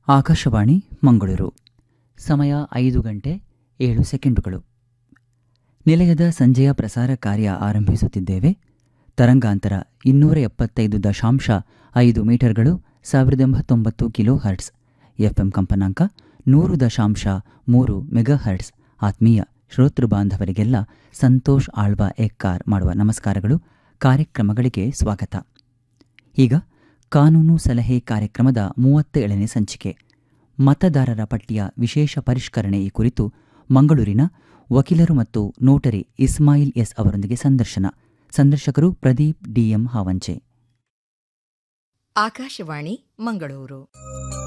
ಆಕಾಶವಾಣಿ ಮಂಗಳೂರು ಸಮಯ ಐದು ಗಂಟೆ ಏಳು ಸೆಕೆಂಡುಗಳು ನಿಲಯದ ಸಂಜೆಯ ಪ್ರಸಾರ ಕಾರ್ಯ ಆರಂಭಿಸುತ್ತಿದ್ದೇವೆ ತರಂಗಾಂತರ ಇನ್ನೂರ ಎಪ್ಪತ್ತೈದು ದಶಾಂಶ ಐದು ಮೀಟರ್ಗಳು ಸಾವಿರದ ಎಂಬತ್ತೊಂಬತ್ತು ಕಿಲೋ ಹರ್ಟ್ಸ್ ಎಫ್ಎಂ ಕಂಪನಾಂಕ ನೂರು ದಶಾಂಶ ಮೂರು ಮೆಗಾ ಹರ್ಟ್ಸ್ ಆತ್ಮೀಯ ಶ್ರೋತೃ ಬಾಂಧವರಿಗೆಲ್ಲ ಸಂತೋಷ್ ಆಳ್ವ ಎಕ್ಕಾರ್ ಮಾಡುವ ನಮಸ್ಕಾರಗಳು ಕಾರ್ಯಕ್ರಮಗಳಿಗೆ ಸ್ವಾಗತ ಈಗ ಕಾನೂನು ಸಲಹೆ ಕಾರ್ಯಕ್ರಮದ ಮೂವತ್ತೇಳನೇ ಸಂಚಿಕೆ ಮತದಾರರ ಪಟ್ಟಿಯ ವಿಶೇಷ ಪರಿಷ್ಕರಣೆ ಈ ಕುರಿತು ಮಂಗಳೂರಿನ ವಕೀಲರು ಮತ್ತು ನೋಟರಿ ಇಸ್ಮಾಯಿಲ್ ಎಸ್ ಅವರೊಂದಿಗೆ ಸಂದರ್ಶನ ಸಂದರ್ಶಕರು ಪ್ರದೀಪ್ ಡಿಎಂ ಹಾವಂಚೆ ಆಕಾಶವಾಣಿ ಮಂಗಳೂರು